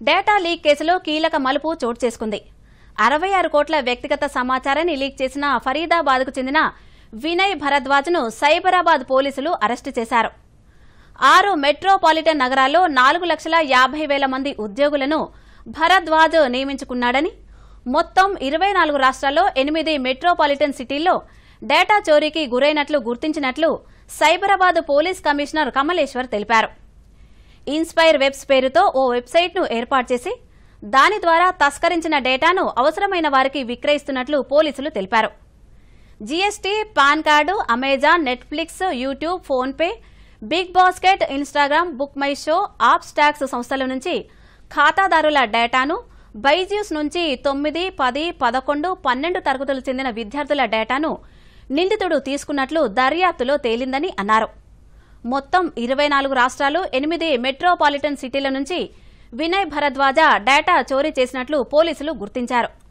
data leak కేసులో కీలక మలుపు చోటు చేసుకుంది అరవై ఆరు కోట్ల వ్యక్తిగత సమాచారాన్ని లీక్ చేసిన ఫరీదాబాద్కు చెందిన వినయ్ భరద్వాజ్ను సైబరాబాద్ పోలీసులు అరెస్టు చేశారు ఆరు మెట్రోపాలిటన్ నగరాల్లో నాలుగు లక్షల యాభై వేల మంది ఉద్యోగులను భరద్వాజ్ నియమించుకున్నాడని మొత్తం ఇరవై నాలుగు రాష్ట్రాల్లో ఎనిమిది మెట్రోపాలిటన్ సిటీల్లో డేటా చోరీకి గురైనట్లు గుర్తించినట్లు సైబరాబాద్ పోలీస్ కమిషనర్ కమలేశ్వర్ తెలిపారు ఇన్స్పైర్ వెబ్స్ పేరుతో ఓ వెబ్సైట్ను ఏర్పాటు చేసి దాని ద్వారా తస్కరించిన డేటాను అవసరమైన వారికి విక్రయిస్తున్నట్లు పోలీసులు తెలిపారు GST PAN card Amazon Netflix YouTube PhonePe BigBasket Instagram BookMyShow Upstox సంస్థల నుంచి ఖాతాదారుల డేటాను బైజ్యూస్ నుంచి తొమ్మిది పది పదకొండు పన్నెండు తరగతులు చెందిన విద్యార్థుల డేటాను నిందితుడు తీసుకున్నట్లు దర్యాప్తులో తేలిందని అన్నారు మొత్తం ఇరవై నాలుగు రాష్ట్రాలు ఎనిమిది మెట్రోపాలిటన్ సిటీల నుంచి వినయ్ భరద్వాజ డేటా చోరీ చేసినట్లు పోలీసులు గుర్తించారు